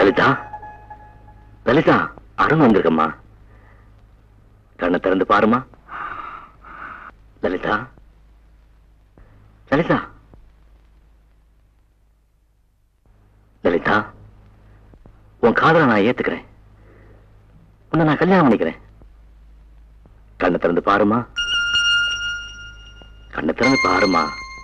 லலிதா லலிதா அருண் வந்திருக்கம்மா கண்ணை திறந்து பாருமா லலிதா லலிதா லலிதா உன் காதலை நான் ஏத்துக்கிறேன் உன்னை நான் கல்யாணம் பண்ணிக்கிறேன் கண்ணை திறந்து பாருமா கண்ணை திறந்து பாருமா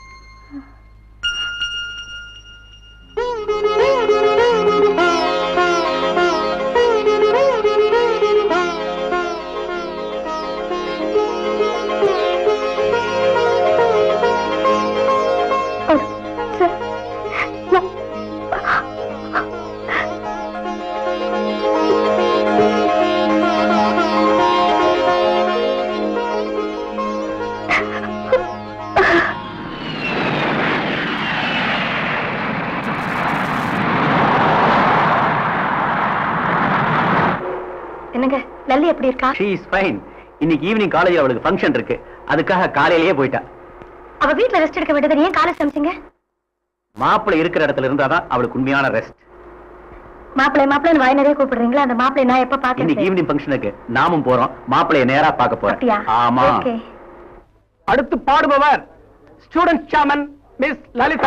என்னங்க லல்லி எப்படி இருக்கா ஷீ இஸ் ஃபைன் இன்னைக்கு ஈவினிங் காலேஜ்ல அவளுக்கு ஃபங்க்ஷன் இருக்கு அதுக்காக காலையிலேயே போயிட்டா அவ வீட்ல ரெஸ்ட் எடுக்க வேண்டியது ஏன் காலேஜ் சமைச்சீங்க மாப்பிள்ளை இருக்கிற இடத்துல இருந்தாதான் அவளுக்கு உண்மையான ரெஸ்ட் மாப்பிள்ளை மாப்பிள்ளை வாய் நிறைய கூப்பிடுறீங்களா அந்த மாப்பிள்ளை நான் எப்ப இன்னைக்கு பாக்குறேன் ஈவினிங் ஃபங்க்ஷனுக்கு நாமும் போறோம் மாப்பிள்ளைய நேரா பார்க்க அப்படியா போறேன் ஆமா ஓகே அடுத்து பாடுபவர் ஸ்டூடெண்ட் சாமன் மிஸ் லலிதா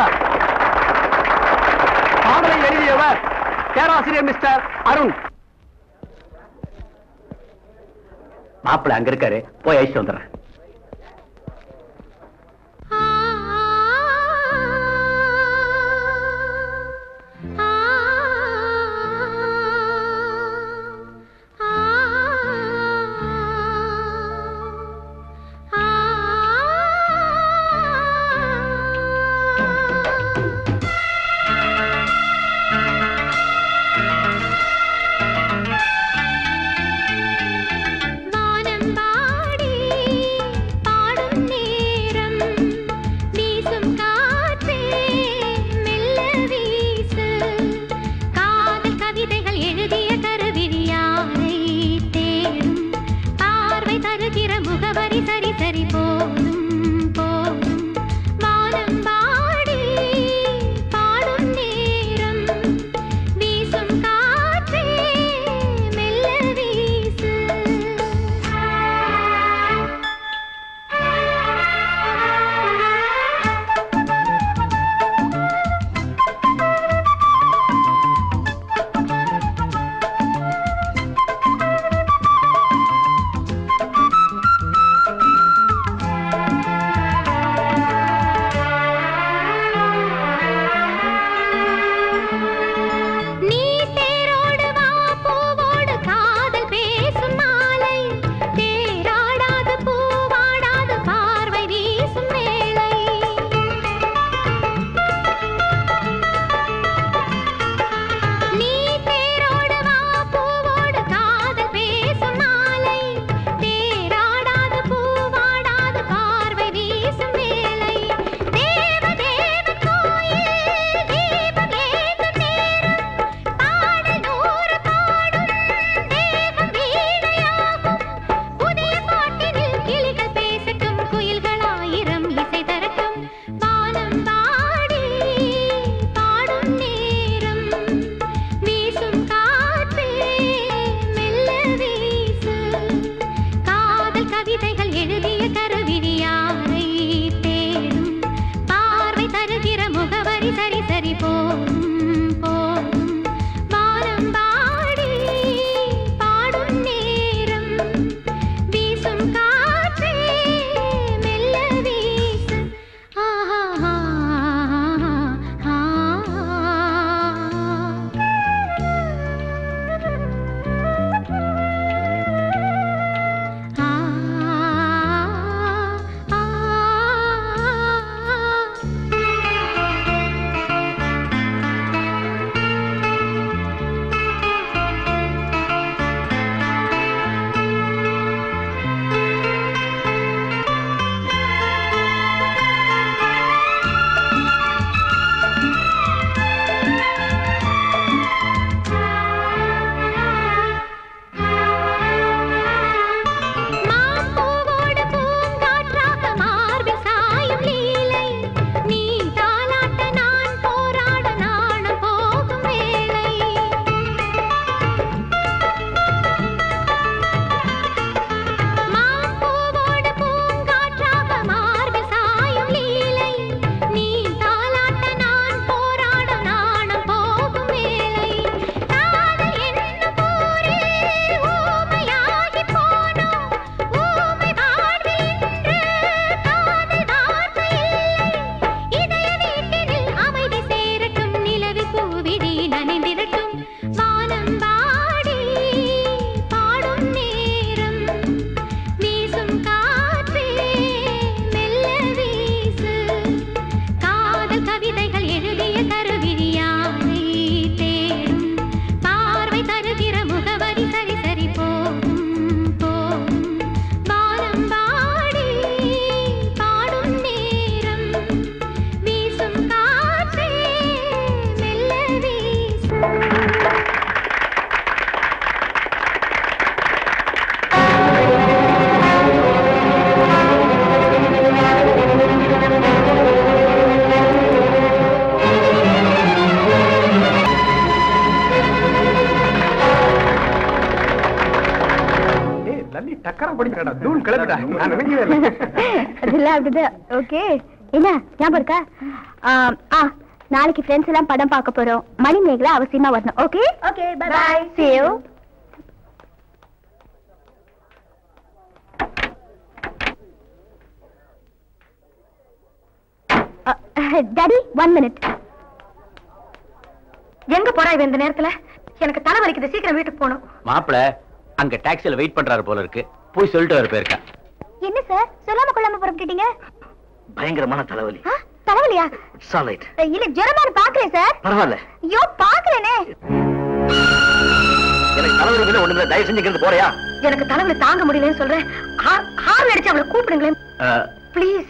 பாடலை எழுதியவர் பேராசிரியர் மிஸ்டர் அருண் மாப்பிள்ளை அங்க இருக்காரு போய் அழிச்சு வந்துடுறேன் வானம்பாடி சக்கரை பிடிக்கிறடா தூள் கிளம்பிடா நான் நினைக்கவே இல்லை அதெல்லாம் அப்படிதான் ஓகே என்ன ஞாபகம் இருக்கா ஆ, ஆ நாளைக்கு ஃப்ரெண்ட்ஸ் எல்லாம் படம் பார்க்க போறோம் மணி மேகலா அவசியமா வரணும் okay okay bye bye see you daddy one minute எங்க போறா இவ இந்த நேரத்துல எனக்கு தலை வலிக்குது சீக்கிரம் வீட்டுக்கு போகணும் மாப்பிள அங்க டாக்ஸில வெயிட் பண்றாரு போல இருக்கு போய் சொல்லிட்டு வர போயிருக்கா என்ன சார் சொல்லாம கொள்ளாம புறப்பட்டுட்டீங்க பயங்கரமான தலைவலி ஆ, தலைவலியா இட்ஸ் ஆல் ரைட் இல்ல ஜுரமான பாக்கல சார் பரவாயில்ல ஐயோ பாக்கலனே எனக்கு தலைவலி மேல ஒண்ணுமே தயவு செஞ்சு இங்கிருந்து போறியா எனக்கு தலைவலி தாங்க முடியலன்னு சொல்றேன் ஹார் ஹார்ன் அடிச்சு அவளை கூப்பிடுங்களேன் ப்ளீஸ்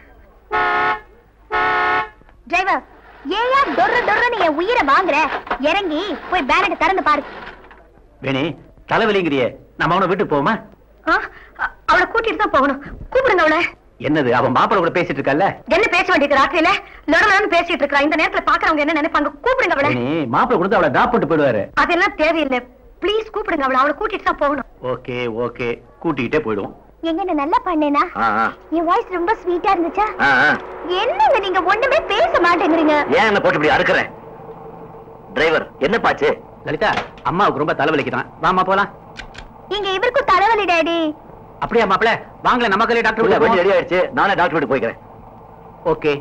டிரைவர் ஏயா டொர்ர டொர்ரன்னு என் உயிரை வாங்குற இறங்கி போய் பேனட் திறந்து பாரு வேணி தலைவலிங்கிறியே நம்ம அவனை வீட்டுக்கு போவோமா ஆ, அ- அவளை கூட்டிட்டு தான் போகணும் கூப்பிடுங்க அவளை என்னது அவன் மாப்பிள கூட பேசிட்டு இருக்கல்ல என்ன பேச வேண்டியது ராத்திரியில லொடலன்னு பேசிட்டு இருக்கா இந்த நேரத்துல பாக்குறவங்க என்ன நினைப்பாங்க கூப்பிடுங்க அவளை வேணி மாப்பிள கொடுத்து அவளை டிராப் பண்ணிட்டு போயிடுவாரு அதெல்லாம் தேவையில்லை ப்ளீஸ் கூப்பிடுங்க அவளை அவளை கூட்டிட்டு தான் போகணும் ஓகே ஓகே கூட்டிக்கிட்டே போயிடுவோம் எங்க நல்லா பண்ணேனா ஆ, ஆ, என் வாய்ஸ் ரொம்ப ஸ்வீட்டா இருந்துச்சா ஆ, ஆ. என்னங்க நீங்க ஒண்ணுமே பேச மாட்டேங்கிறீங்க ஏன் என்ன போட்டு இப்படி அறுக்குறேன் டிரைவர் என்ன பாச்சு லலிதா அம்மாவுக்கு ரொம்ப தலைவலிக்குதான் வாமா போலாம் இங்க இவருக்கும் தலைவலி டாடி அப்படியா மாப்பிள வாங்கல நம்ம கையில டாக்டர் உள்ள உள்ள வண்டி ரெடி ஆயிடுச்சு நானே டாக்டர் வீட்டுக்கு போய்க்கிறேன் ஓகே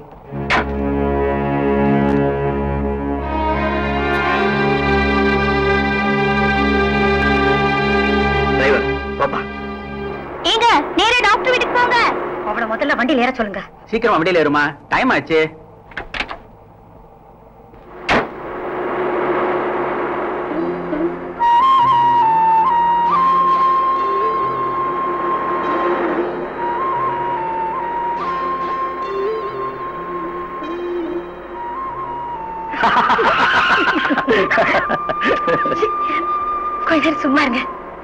டிரைவர் போப்பா ஏங்க நேரா டாக்டர் வீட்டுக்கு போங்க அவள முதல்ல வண்டியில ஏற சொல்லுங்க சீக்கிரமா வண்டியில ஏறுமா டைம் ஆச்சு கொஞ்ச நேரம் சும்மா இருங்க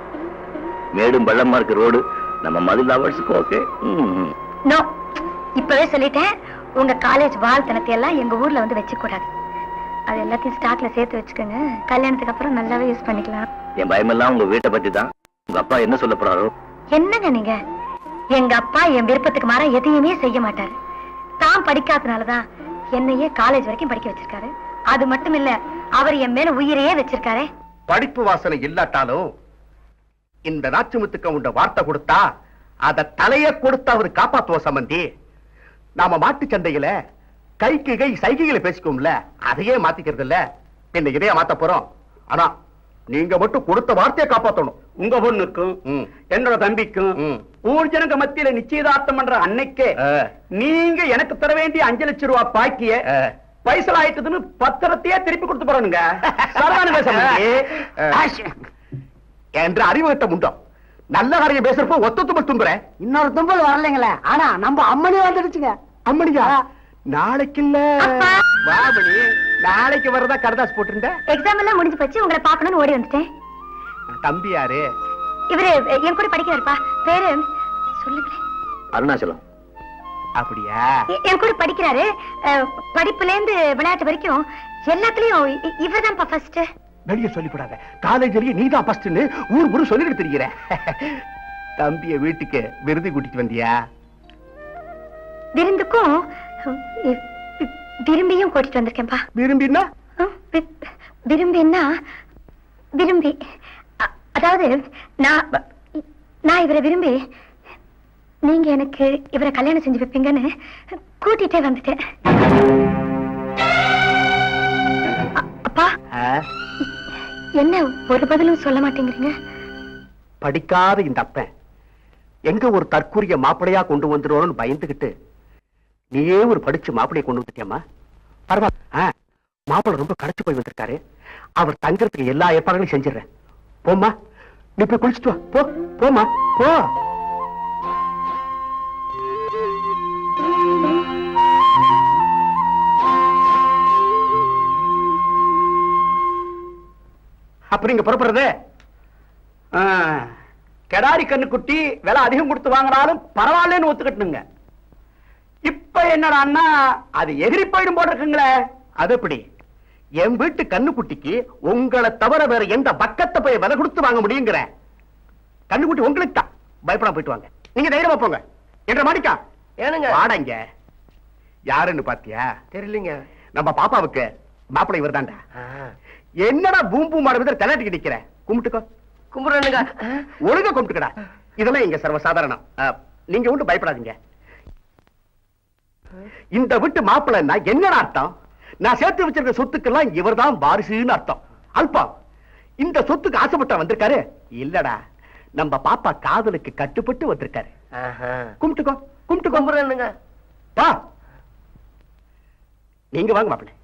மேடும் பள்ளமா இருக்கு ரோடு நம்ம மதில் லவர்ஸுக்கு ஓகே நோ இப்பவே சொல்லிட்டேன் உங்க காலேஜ் வாழ்த்தனத்தை எல்லாம் எங்க ஊர்ல வந்து வச்சுக்க கூடாது அது எல்லாத்தையும் ஸ்டாக்ல சேர்த்து வச்சுக்கோங்க கல்யாணத்துக்கு அப்புறம் நல்லாவே யூஸ் பண்ணிக்கலாம் என் பயமெல்லாம் உங்க வீட்டை பத்தி தான் உங்க அப்பா என்ன சொல்ல போறாரோ என்னங்க நீங்க எங்க அப்பா என் விருப்பத்துக்கு மாற எதையுமே செய்ய மாட்டாரு தான் படிக்காதனாலதான் என்னையே காலேஜ் வரைக்கும் படிக்க வச்சிருக்காரு அது மட்டும் இல்ல அவர் என் மேல உயிரையே வச்சிருக்காரே படிப்பு வாசனை இல்லாட்டாலும் இந்த நாச்சுமுத்துக்க உண்ட வார்த்தை கொடுத்தா அத தலைய கொடுத்து அவரு காப்பாத்துவ சம்பந்தி நாம மாட்டு சந்தையில கைக்கு கை சைகைகளை பேசிக்கோம்ல அதையே மாத்திக்கிறது இல்ல என்ன இதைய மாத்த போறோம் ஆனா நீங்க மட்டும் கொடுத்த வார்த்தையை காப்பாத்தணும் உங்க பொண்ணுக்கும் ம். என்னோட தம்பிக்கும் ம். ஊர் ஜனங்க மத்தியில நிச்சயதார்த்தம் பண்ற அன்னைக்கே ஆ. நீங்க எனக்கு தர வேண்டிய அஞ்சு லட்சம் ரூபாய் பாக்கிய ஆ. பைசல் ஆயிட்டதுன்னு பத்திரத்தையே திருப்பி கொடுத்து போறனுங்க சரவானுங்க சம்பந்தி. ஆ. என்ற அறிவுகட்ட முண்டம் நல்ல காரியம் பேசுறப்போ ஒத்த தும்பல் தும்புற இன்னொரு தும்பல் வரலைங்களே ஆனா நம்ம அம்மனே வந்துடுச்சுங்க அம்மனியா நாளைக்கு இல்ல அப்பா. வாபடி நாளைக்கு வரதா கடதாஸ் போட்டிருந்த எக்ஸாம் எல்லாம் முடிஞ்சு போச்சு உங்களை பார்க்கணும்னு ஓடி வந்துட்டேன் தம்பி யாரு இவரு என் கூட படிக்கிறாருப்பா பேரு சொல்லுங்களேன் அருணாச்சலம் அப்படியா எ- என் கூட படிக்கிறாரு அஹ், படிப்புல இருந்து விளையாட்டு வரைக்கும் எல்லாத்துலயும் இ- இவர்தான்ப்பா ஃபர்ஸ்ட் வெளிய சொல்லிவிடாத காலேஜ்லயே நீதான் ஃபர்ஸ்ட்னு ஊர் ஊர் சொல்லிட்டு தெரிகிற தம்பிய வீட்டுக்கு விருது கூட்டிட்டு வந்தியா விருந்துக்கும் வி- வி- விரும்பியும் கூட்டிட்டு வந்திருக்கேன்ப்பா விரும்பினா ம், வி- விரும்பின்னா விரும்பி அ- அதாவது நான் நான் இவரை விரும்பி நீங்க எனக்கு இவரை கல்யாணம் செஞ்சு வைப்பீங்கன்னு கூட்டிட்டே வந்துட்டேன் அ- அப்பா என்ன ஒரு பதிலும் சொல்ல மாட்டேங்கிறீங்க படிக்காத இந்த அப்பன் எங்க ஒரு தற்கூரிய மாப்பிளையா கொண்டு வந்துடுவோம்னு பயந்துகிட்டு நீயே ஒரு படிச்சு மாப்பிளைய கொண்டு வந்துட்டியம்மா பரவாயில்ல மாப்பிள்ளை ரொம்ப கடைச்சு போய் வந்திருக்காரு அவர் தங்கறதுக்கு எல்லா ஏற்பாடுகளையும் செஞ்சிடறேன் போம்மா நீ போய் குளிச்சுட்டு வா போ போம்மா போ அப்புறம் இங்க புறப்படுறது ஆ, கெடாரி கண்ணுக்குட்டி விலை அதிகம் கொடுத்து வாங்கினாலும் பரவாயில்லன்னு ஒத்துக்கட்டுனுங்க இப்ப என்னடான்னா அது எகிரி போயிடும் போல இருக்குங்களே அது எப்படி என் வீட்டு கண்ணுக்குட்டிக்கு உங்களை தவிர வேற எந்த பக்கத்தை போய் விலை கொடுத்து வாங்க முடியுங்கிற கண்ணுக்குட்டி உங்களுக்கு தான் பயப்படாம போயிட்டு வாங்க நீங்க தைரியமா போங்க என்ற மாணிக்கா ஏனுங்க வாடங்க யாருன்னு பாத்தியா தெரியலங்க நம்ம பாப்பாவுக்கு மாப்பிள்ளை இவர்தான்டா என்னடா பூம் பூம் மாட விதர் தலையாட்டிக்கு நிக்கிற கும்பிட்டுக்கோ கும்பிடுறேனுங்க ஒழுங்கா கும்பிட்டுக்கடா இதெல்லாம் இங்க சர்வசாதாரணம் ஆ, நீங்க ஒன்றும் பயப்படாதீங்க இந்த வீட்டு மாப்பிள்ளைன்னா என்னடா அர்த்தம் நான் சேர்த்து வச்சிருக்க சொத்துக்கெல்லாம் இவர்தான் வாரிசுன்னு அர்த்தம் அல்பம் இந்த சொத்துக்கு ஆசைப்பட்ட வந்திருக்காரு இல்லடா நம்ம பாப்பா காதலுக்கு கட்டுப்பட்டு வந்திருக்காரு கும்பிட்டுக்கோ கும்பிட்டுக்கோ கும்பிடுறேனுங்க வா நீங்க வாங்க மாப்பிள்ளை